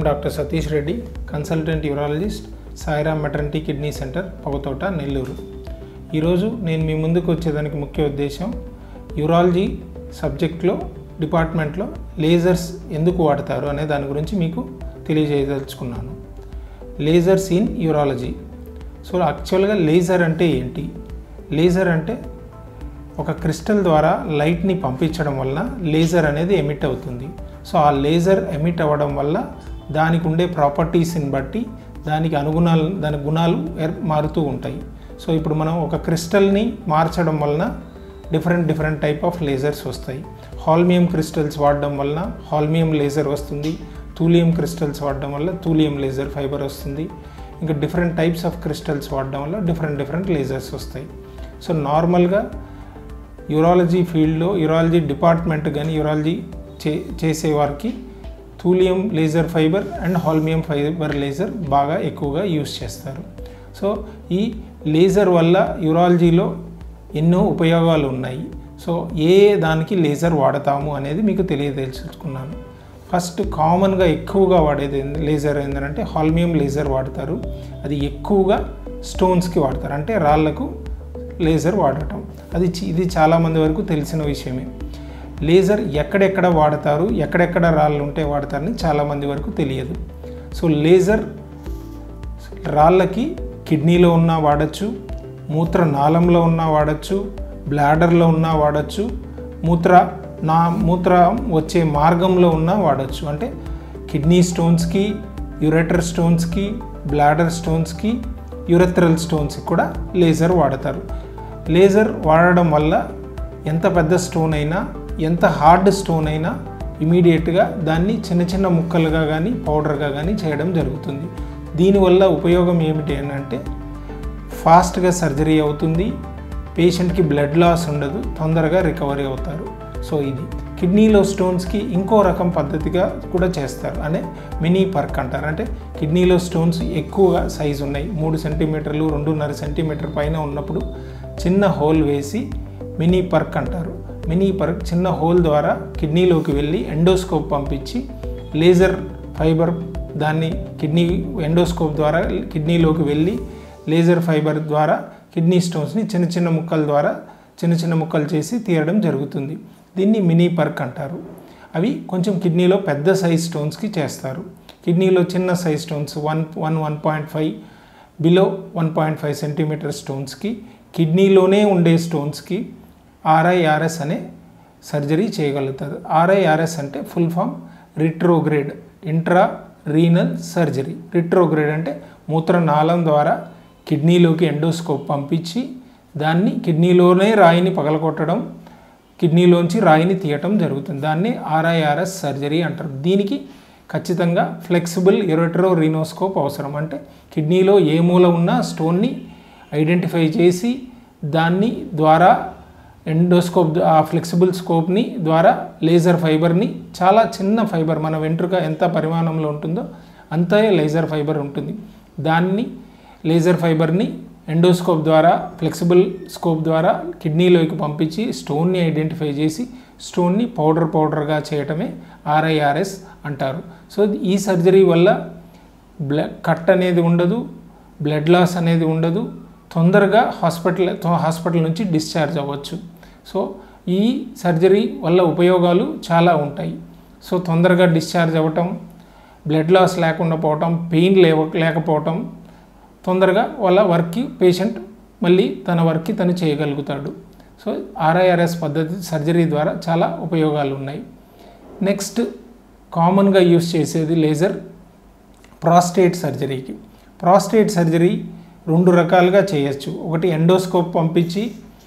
doctor Satish Reddy consultant urologist Sairam maternity kidney centre Pogathota Nellore ఈరోజు నేను మీ ముందుకు వచ్చేదానికి ముఖ్య ఉద్దేశం యూరాలజీ సబ్జెక్ట్లో డిపార్ట్మెంట్లో లేజర్స్ ఎందుకు వాడతారు అనే దాని గురించి మీకు తెలియజేయదలుచుకున్నాను లేజర్స్ ఇన్ యూరాలజీ సో యాక్చువల్గా లేజర్ అంటే ఏంటి లేజర్ అంటే ఒక క్రిస్టల్ ద్వారా లైట్ని పంపించడం వలన లేజర్ అనేది ఎమిట్ అవుతుంది సో ఆ లేజర్ ఎమిట్ అవ్వడం వల్ల దానికి ఉండే ప్రాపర్టీస్ని బట్టి దానికి అనుగుణాలు దాని గుణాలు ఏర్- మారుతూ ఉంటాయి సో ఇప్పుడు మనం ఒక క్రిస్టల్ని మార్చడం వలన different different type of lasers వస్తాయి హాల్మియం క్రిస్టల్స్ వాడడం వలన హాల్మియం లేజర్ వస్తుంది తూలియం క్రిస్టల్స్ వాడడం వల్ల తూలియం లేజర్ ఫైబర్ వస్తుంది ఇంకా డిఫరెంట్ టైప్స్ ఆఫ్ క్రిస్టల్స్ వాడడం వల్ల డిఫరెంట్ డిఫరెంట్ లేజర్స్ వస్తాయి సో నార్మల్గా యూరాలజీ ఫీల్డ్లో యూరాలజీ డిపార్ట్మెంట్ కానీ యూరాలజీ చే చేసే వారికి thulium laser fibre and holmium fibre laser బాగా ఎక్కువగా యూస్ చేస్తారు సో ఈ లేజర్ వల్ల యూరాలజీలో ఎన్నో ఉపయోగాలు ఉన్నాయి సో ఏ ఏ దానికి లేజర్ వాడతాము అనేది మీకు తెలియదలుచుకున్నాను ఫస్ట్ కామన్గా ఎక్కువగా వాడేది ఏంది- లేజర్ ఏంటంటే హాల్మియం లేజర్ వాడతారు అది ఎక్కువగా స్టోన్స్కి వాడతారు అంటే రాళ్లకు లేజర్ వాడటం అది చి- ఇది చాలామంది వరకు తెలిసిన విషయమే లేజర్ ఎక్కడెక్కడ వాడతారు ఎక్కడెక్కడ రాళ్ళు ఉంటే వాడతారని చాలామంది వరకు తెలియదు సో లేజర్ రాళ్ళకి కిడ్నీలో ఉన్నా వాడచ్చు మూత్ర నాళంలో ఉన్నా వాడచ్చు బ్లాడర్లో ఉన్నా వాడచ్చు మూత్ర నా మూత్ర వచ్చే మార్గంలో ఉన్నా వాడచ్చు అంటే కిడ్నీ స్టోన్స్కి యురేటర్ స్టోన్స్కి బ్లాడర్ స్టోన్స్కి యురెథ్రల్ స్టోన్స్కి కూడా లేజర్ వాడతారు లేజర్ వాడడం వల్ల ఎంత పెద్ద స్టోన్ అయినా ఎంత హార్డ్ స్టోన్ అయినా ఇమీడియట్గా దాన్ని చిన్న చిన్న ముక్కలుగా కానీ పౌడర్గా కానీ చేయడం జరుగుతుంది దీనివల్ల ఉపయోగం ఏమిటి అని అంటే ఫాస్ట్గా సర్జరీ అవుతుంది పేషెంట్కి బ్లడ్ లాస్ ఉండదు తొందరగా రికవరీ అవుతారు సో ఇది కిడ్నీలో స్టోన్స్కి ఇంకో రకం పద్ధతిగా కూడా చేస్తారు అనే మినీ పర్క్ అంటారు అంటే కిడ్నీలో స్టోన్స్ ఎక్కువగా సైజు ఉన్నాయి మూడు సెంటీమీటర్లు రెండున్నర సెంటీమీటర్ పైన ఉన్నప్పుడు చిన్న హోల్ వేసి మినీ పర్క్ అంటారు మినీ పర్క్ చిన్న హోల్ ద్వారా కిడ్నీలోకి వెళ్ళి ఎండోస్కోప్ పంపించి లేజర్ ఫైబర్ దాన్ని కిడ్నీ ఎండోస్కోప్ ద్వారా కిడ్నీలోకి వెళ్ళి లేజర్ ఫైబర్ ద్వారా కిడ్నీ స్టోన్స్ని చిన్న చిన్న ముక్కల ద్వారా చిన్న చిన్న ముక్కలు చేసి తీయడం జరుగుతుంది దీన్ని మినీ పర్క్ అంటారు అవి కొంచెం కిడ్నీలో పెద్ద సైజ్ స్టోన్స్కి చేస్తారు కిడ్నీలో చిన్న size stones one one one point five below one point five centimetre స్టోన్స్కి కిడ్నీలోనే ఉండే స్టోన్స్కి ఆర్ఐఆర్ఎస్ అనే సర్జరీ చేయగలుగుతారు ఆర్ఐఆర్ఎస్ అంటే full form retrograde intra renal surgery retrograde అంటే మూత్రనాళం ద్వారా కిడ్నీలోకి ఎండోస్కోప్ పంపించి దాన్ని కిడ్నీలోనే రాయిని పగలగొట్టడం కిడ్నీలోంచి రాయిని తీయటం జరుగుతుంది దాన్ని ఆర్ఐఆర్ఎస్ సర్జరీ అంటారు దీనికి ఖచ్చితంగా ఫ్లెక్సిబుల్ ఎరోటరో రీనోస్కోప్ అవసరం అంటే కిడ్నీలో ఏ మూల ఉన్న స్టోన్ని ఐడెంటిఫై చేసి దాన్ని ద్వారా ఎండోస్కోప్ ద- ఆ ఫ్లెక్సిబుల్ స్కోప్ని ద్వారా లేజర్ ఫైబర్ని చాలా చిన్న ఫైబర్ మన వెంట్రుక ఎంత పరిమాణంలో ఉంటుందో అంతే లేజర్ ఫైబర్ ఉంటుంది దాన్ని లేజర్ ఫైబర్ని ఎండోస్కోప్ ద్వారా ఫ్లెక్సిబుల్ స్కోప్ ద్వారా కిడ్నీలోకి పంపించి స్టోన్ని ఐడెంటిఫై చేసి స్టోన్ని పౌడర్ పౌడర్గా చేయటమే ఆర్ఐఆర్ఎస్ అంటారు సో ఈ సర్జరీ వల్ల బ్ల కట్ అనేది ఉండదు బ్లడ్ లాస్ అనేది ఉండదు తొందరగా హాస్పిటల్ తో- హాస్పిటల్ నుంచి డిశ్చార్జ్ అవ్వచ్చు సో ఈ సర్జరీ వల్ల ఉపయోగాలు చాలా ఉంటాయి సో తొందరగా డిశ్చార్జ్ అవ్వటం బ్లడ్ లాస్ లేకుండా పోవటం పెయిన్ లేవ లేకపోవటం తొందరగా వాళ్ళ వర్క్కి పేషెంట్ మళ్ళీ తన వర్క్కి తను చేయగలుగుతాడు సో ఆర్ఐఆర్ఎస్ పద్ధతి సర్జరీ ద్వారా చాలా ఉపయోగాలు ఉన్నాయి నెక్స్ట్ కామన్గా యూస్ చేసేది లేజర్ ప్రాస్టేట్ సర్జరీకి ప్రాస్టేట్ సర్జరీ రెండు రకాలుగా చేయొచ్చు ఒకటి ఎండోస్కోప్ పంపించి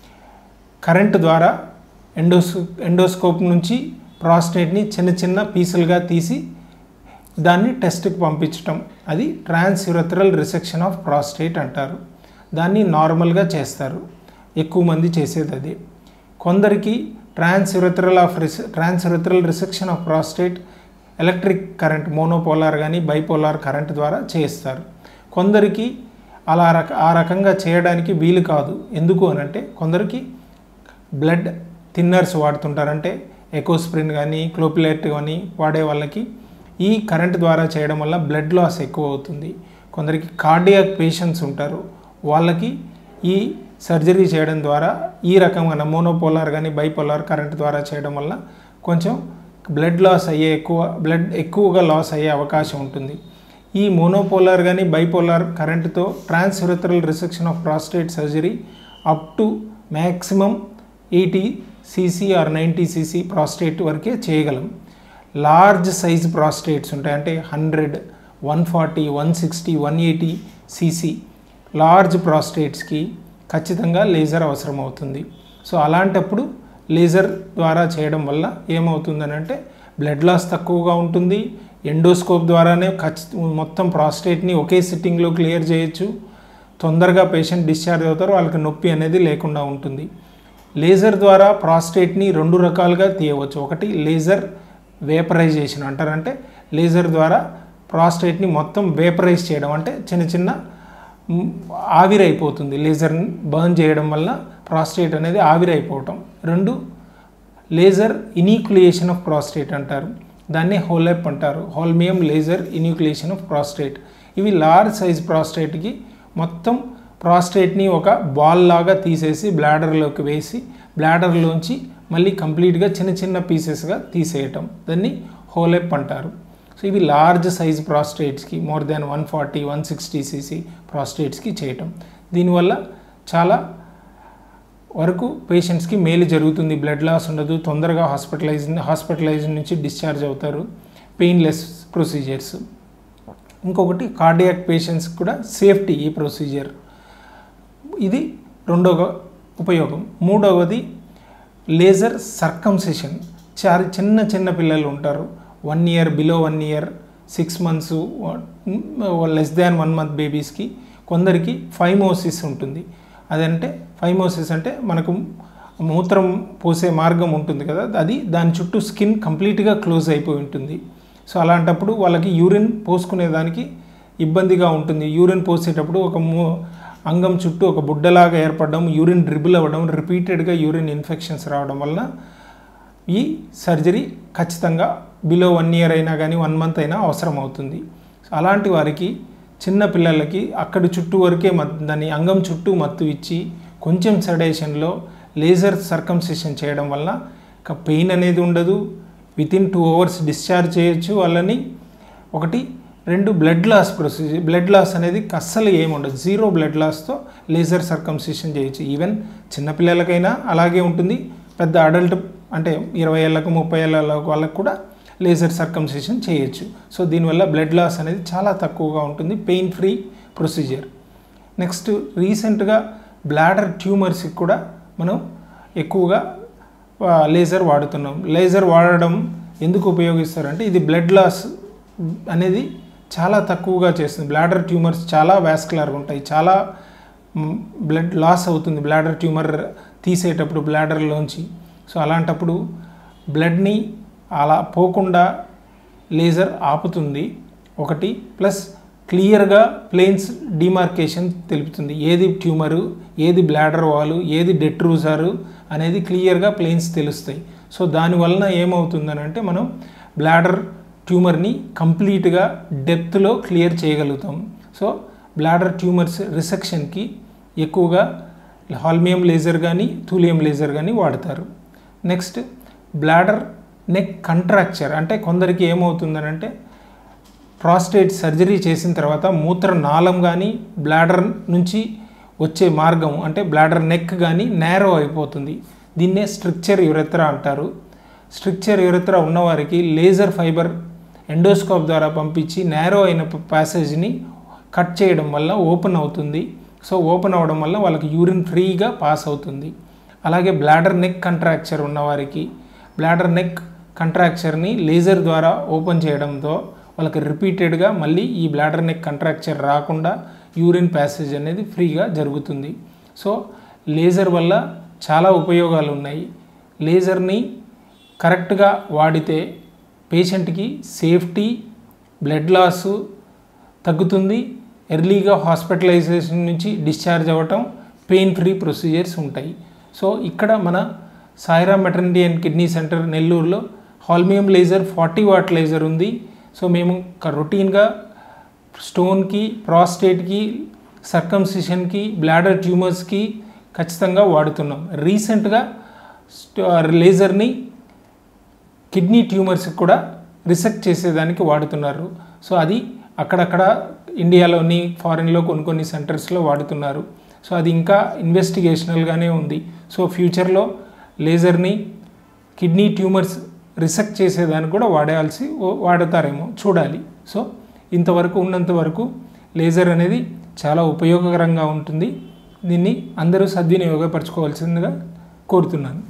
కరెంట్ ద్వారా ఎండోస్ ఎండోస్కోప్ నుంచి ప్రాస్టేట్ని చిన్న చిన్న పీసులుగా తీసి దాన్ని టెస్ట్కి పంపించటం అది ట్రాన్స్యూరథరల్ రిసెక్షన్ ఆఫ్ ప్రాస్టేట్ అంటారు దాన్ని నార్మల్గా చేస్తారు ఎక్కువ మంది చేసేది అదే కొందరికి ట్రాన్స్యూరథరల్ ఆఫ్ రిసె transurethral resection of prostate electric current monopolar కానీ బైపోలార్ కరెంట్ ద్వారా చేస్తారు కొందరికి అలా రక ఆ రకంగా చేయడానికి వీలు కాదు ఎందుకు అని అంటే కొందరికి బ్లడ్ థిన్నర్స్ వాడుతుంటారంటే ఎకోస్ప్రిన్ కానీ క్లోపిలెట్ కానీ వాడే వాళ్ళకి ఈ కరెంట్ ద్వారా చేయడం వల్ల బ్లడ్ లాస్ ఎక్కువ అవుతుంది కొందరికి కార్డియాక్ పేషెంట్స్ ఉంటారు వాళ్ళకి ఈ సర్జరీ చేయడం ద్వారా ఈ రకమైన మోనోపోలార్ కానీ బైపోలార్ కరెంట్ ద్వారా చేయడం వల్ల కొంచెం బ్లడ్ లాస్ అయ్యే ఎక్కువ బ్లడ్ ఎక్కువగా లాస్ అయ్యే అవకాశం ఉంటుంది ఈ మోనోపోలార్ కానీ బైపోలార్ కరెంటుతో transurethral resection of prostate surgery up to maximum eighty CC or ninety CC prostate వరకే చేయగలం లార్జ్ సైజ్ ప్రాస్టేట్స్ ఉంటాయి అంటే hundred one forty one sixty one eighty CC large ప్రాస్టేట్స్కి ఖచ్చితంగా లేజర్ అవసరం అవుతుంది సో అలాంటప్పుడు లేజర్ ద్వారా చేయడం వల్ల ఏమవుతుందని అంటే బ్లడ్ లాస్ తక్కువగా ఉంటుంది ఎండోస్కోప్ ద్వారానే ఖచ్చిత మొత్తం ప్రాస్టేట్ని ఒకే సిట్టింగ్లో క్లియర్ చేయొచ్చు తొందరగా పేషెంట్ డిశ్చార్జ్ అవుతారు వాళ్ళకి నొప్పి అనేది లేకుండా ఉంటుంది లేజర్ ద్వారా ప్రాస్టేట్ని రెండు రకాలుగా తీయవచ్చు ఒకటి లేజర్ వేపరైజేషన్ అంటారంటే లేజర్ ద్వారా ప్రాస్టేట్ని మొత్తం వేపరైజ్ చేయడం అంటే చిన్న చిన్న మ్, ఆవిరైపోతుంది లేజర్ని బర్న్ చేయడం వల్ల ప్రాస్టేట్ అనేది ఆవిరైపోవటం రెండు లేజర్ ఇనీక్యులేషన్ ఆఫ్ ప్రాస్టేట్ అంటారు దాన్ని హోలెప్ అంటారు holmium laser enucleation of prostate ఇవి లార్జ్ సైజ్ ప్రాస్టేట్కి మొత్తం ప్రాస్టేట్ని ఒక బాల్ లాగా తీసేసి బ్లాడర్లోకి వేసి బ్లాడర్లోంచి మళ్ళీ కంప్లీట్గా చిన్న చిన్న పీసెస్గా తీసేయటం దాన్ని హోలెప్ అంటారు సో ఇవి లార్జ్ సైజ్ ప్రాస్టేట్స్కి more than one forty one sixty CC ప్రాస్టేట్స్కి చేయటం దీనివల్ల చాలా వరకు పేషెంట్స్కి మేలు జరుగుతుంది బ్లడ్ లాస్ ఉండదు తొందరగా హాస్పిటలైజ్ హాస్పిటలైజ్ నుంచి డిశ్చార్జ్ అవుతారు పెయిన్లెస్ ప్రొసీజర్స్ ఇంకొకటి కార్డియాక్ పేషెంట్స్ కూడా సేఫ్టీ ఈ ప్రొసీజర్ ఇది రెండవ ఉపయోగం మూడవది లేజర్ సర్కంసెషన్ చారి చిన్న చిన్న పిల్లలు ఉంటారు one year below one year six months less than one month బేబీస్కి కొందరికి ఫైమోసిస్ ఉంటుంది అదంటే ఫైమోసిస్ అంటే మనకు మూత్రం పోసే మార్గం ఉంటుంది కదా అది దాని చుట్టూ స్కిన్ కంప్లీట్గా క్లోజ్ అయిపోయి ఉంటుంది సో అలాంటప్పుడు వాళ్ళకి యూరిన్ పోసుకునేదానికి ఇబ్బందిగా ఉంటుంది యూరిన్ పోసేటప్పుడు ఒక మూ అంగం చుట్టూ ఒక బుడ్డలాగా ఏర్పడడం యూరిన్ డ్రిబుల్ అవ్వడం రిపీటెడ్గా యూరిన్ ఇన్ఫెక్షన్స్ రావడం వలన ఈ సర్జరీ ఖచ్చితంగా బిలో వన్ ఇయర్ అయినా కానీ వన్ మంత్ అయినా అవసరం అవుతుంది అలాంటి వారికి చిన్న పిల్లలకి అక్కడి చుట్టూ వరకే మత్ దాని అంగం చుట్టూ మత్తు ఇచ్చి కొంచెం సెడేషన్లో లేజర్ సర్కంసెషన్ చేయడం వల్ల ఇక పెయిన్ అనేది ఉండదు within two hours discharge చేయొచ్చు వాళ్ళని ఒకటి రెండు blood loss procedure blood loss అనేది అస్సలు ఏముండదు జీరో బ్లడ్ లాస్తో లేజర్ సర్కంసిషన్ చేయొచ్చు ఈవెన్ చిన్నపిల్లలకైనా అలాగే ఉంటుంది పెద్ద అడల్ట్ అంటే ఇరవై ఏళ్ళకు ముప్పై ఏళ్ళ వాళ్ళకు కూడా లేజర్ సర్కంసిషన్ చేయొచ్చు సో దీనివల్ల బ్లడ్ లాస్ అనేది చాలా తక్కువగా ఉంటుంది పెయిన్ ఫ్రీ ప్రొసీజర్ నెక్స్ట్ రీసెంట్గా బ్లాడర్ ట్యూమర్స్కి కూడా మనం ఎక్కువగా ఆ, లేజర్ వాడుతున్నాం లేజర్ వాడడం ఎందుకు ఉపయోగిస్తారంటే ఇది బ్లడ్ లాస్ అనేది చాలా తక్కువగా చేస్తుంది బ్లాడర్ ట్యూమర్స్ చాలా వ్యాస్కులర్గా ఉంటాయి చాలా బ్లడ్ లాస్ అవుతుంది బ్లాడర్ ట్యూమర్ తీసేటప్పుడు బ్లాడర్లోంచి సో అలాంటప్పుడు బ్లడ్ని అలా పోకుండా లేజర్ ఆపుతుంది ఒకటి ప్లస్ క్లియర్గా ప్లేన్స్ డిమార్కేషన్ తెలుపుతుంది ఏది ట్యూమరు ఏది బ్లాడర్ వాలు ఏది డెట్రూజారు అనేది క్లియర్గా ప్లేన్స్ తెలుస్తాయి సో దానివలన ఏమవుతుందని అంటే మనం బ్లాడర్ ట్యూమర్ని కంప్లీట్గా డెప్త్లో క్లియర్ చేయగలుగుతాం సో బ్లాడర్ ట్యూమర్స్ రిసెక్షన్కి ఎక్కువగా హాల్మియం లేజర్ కానీ థూలియం లేజర్ కానీ వాడతారు నెక్స్ట్ బ్లాడర్ నెక్ కంట్రాక్చర్ అంటే కొందరికి ఏమవుతుందనంటే ప్రాస్టేట్ సర్జరీ చేసిన తర్వాత మూత్ర నాళం కానీ బ్లాడర్ నుంచి వచ్చే మార్గం అంటే బ్లాడర్ నెక్ కానీ నేరో అయిపోతుంది దీన్నే స్ట్రక్చర్ యురెత్రా అంటారు స్ట్రక్చర్ యురెత్రా ఉన్నవారికి లేజర్ ఫైబర్ ఎండోస్కోప్ ద్వారా పంపించి నేరో అయిన ప్యాసేజ్ని కట్ చేయడం వల్ల ఓపెన్ అవుతుంది సో ఓపెన్ అవ్వడం వల్ల వాళ్ళకి యూరిన్ ఫ్రీగా పాస్ అవుతుంది అలాగే బ్లాడర్ నెక్ కంట్రాక్చర్ ఉన్నవారికి బ్లాడర్ నెక్ కంట్రాక్చర్ని లేజర్ ద్వారా ఓపెన్ చేయడంతో వాళ్ళకి రిపీటెడ్గా మళ్ళీ ఈ బ్లాడర్ నెక్ కంట్రాక్చర్ రాకుండా యూరిన్ ప్యాసేజ్ అనేది ఫ్రీగా జరుగుతుంది సో లేజర్ వల్ల చాలా ఉపయోగాలు ఉన్నాయి లేజర్ని కరెక్ట్గా వాడితే పేషెంట్కి సేఫ్టీ బ్లడ్ లాసు తగ్గుతుంది ఎర్లీగా హాస్పిటలైజేషన్ నుంచి డిశ్చార్జ్ అవ్వటం పెయిన్ ఫ్రీ ప్రొసీజర్స్ ఉంటాయి సో ఇక్కడ మన Sairam maternity and kidney centre నెల్లూరులో holmium laser forty watt laser ఉంది సో మేము రొటీన్గా స్టోన్కి ప్రాస్టేట్కి సర్కంసిషన్కి బ్లాడర్ ట్యూమర్స్కి ఖచ్చితంగా వాడుతున్నాం రీసెంట్గా లేజర్ని కిడ్నీ ట్యూమర్స్కి కూడా రీసెర్చ్ చేసేదానికి వాడుతున్నారు సో అది అక్కడక్కడ ఇండియాలోని ఫారిన్లో కొన్ని కొన్ని సెంటర్స్లో వాడుతున్నారు సో అది ఇంకా ఇన్వెస్టిగేషనల్గానే ఉంది సో ఫ్యూచర్లో లేజర్ని కిడ్నీ ట్యూమర్స్ రీసెర్చ్ చేసేదానికి కూడా వాడాల్సి వాడతారేమో చూడాలి సో ఇంతవరకు ఉన్నంత వరకు లేజర్ అనేది చాలా ఉపయోగకరంగా ఉంటుంది దీన్ని అందరూ సద్వినియోగపరచుకోవాల్సిందిగా కోరుతున్నాను